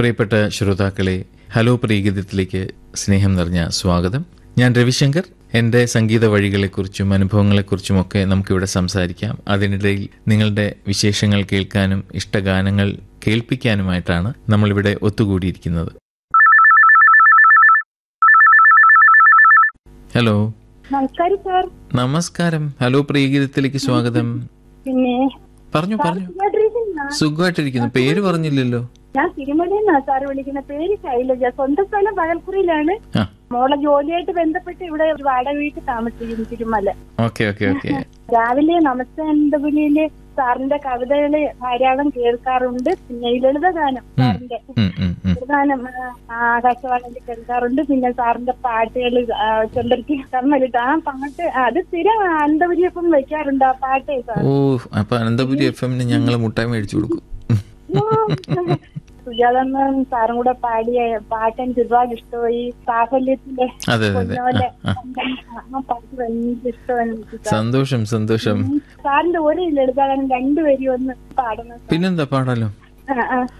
പ്രിയപ്പെട്ട ശ്രോതാക്കളെ ഹലോ പ്രീഗീതത്തിലേക്ക് സ്നേഹം നിറഞ്ഞ സ്വാഗതം ഞാൻ രവിശങ്കർ എൻ്റെ സംഗീത വഴികളെക്കുറിച്ചും അനുഭവങ്ങളെക്കുറിച്ചുമൊക്കെ നമുക്കിവിടെ സംസാരിക്കാം അതിനിടയിൽ നിങ്ങളുടെ വിശേഷങ്ങൾ കേൾക്കാനും ഇഷ്ടഗാനങ്ങൾ കേൾപ്പിക്കാനുമായിട്ടാണ് നമ്മളിവിടെ ഒത്തുകൂടിയിരിക്കുന്നത് ഹലോ നമസ്കാരം സാർ നമസ്കാരം ഹലോ പ്രിയഗീതത്തിലേക്ക് സ്വാഗതം പിന്നെ പറഞ്ഞു പറഞ്ഞു സുഖമായിട്ടിരിക്കുന്നോ? സുഖമായിട്ടിരിക്കുന്നു പേര് പറഞ്ഞില്ലല്ലോ ഞാൻ തിരുമലയെന്നാ സാർ വിളിക്കുന്ന പേര് ശൈലജ സ്വന്തം സ്ഥലം പകൽക്കുറിയിലാണ് ആ മോളെ ജോലിയായിട്ട് ബന്ധപ്പെട്ട് ഇവിടെ ഒരു വാടക വീട്ടിൽ താമസിക്കുന്നു തിരുമല ഓക്കെ ഓക്കെ ഓക്കെ രാവിലെ നമസ്തേ അനന്തപുരിയിലെ സാറിന്റെ കവിതകള് ധാരാളം കേൾക്കാറുണ്ട് പിന്നെ ഈ ലളിതഗാനം സാറിന്റെ ഉം, ഉം, ഉം. ലളിതഗാനം ആ, ആകാശവാണിയിൽ കേൾക്കാറുണ്ട് പിന്നെ സാറിന്റെ പാട്ടുകൾ ചെമ്പരത്തി കമ്മലിട്ട് ആ പാട്ട് അത് സ്ഥിരം അനന്തപുരിയപ്പം വെക്കാറുണ്ട് ആ പാട്ടേ സാർ ഓ അപ്പൊ അനന്തപുരി എഫ് എമ്മിന് ഞങ്ങൾ മുട്ടായി മേടിച്ചു കൊടുക്കും സുജാതമ്മൻ സാറും കൂടെ പാടിയ പാട്ട് എനിക്ക് ഒരുപാട് ഇഷ്ടമായി സാഫല്യത്തിന്റെ അതെ അതെ അതെ പൊന്നോലെ ആ, ആ. ആ പാട്ട് ഭയങ്കര ഇഷ്ടമാണ് എനിക്ക് സാർ. സന്തോഷം സന്തോഷം സാറിന്റെ ഒരു ലളിതഗാനം രണ്ടുപേരും ഒന്ന് പാടണം സാർ. പിന്നെന്താ പാടാലോ ആ, ആ.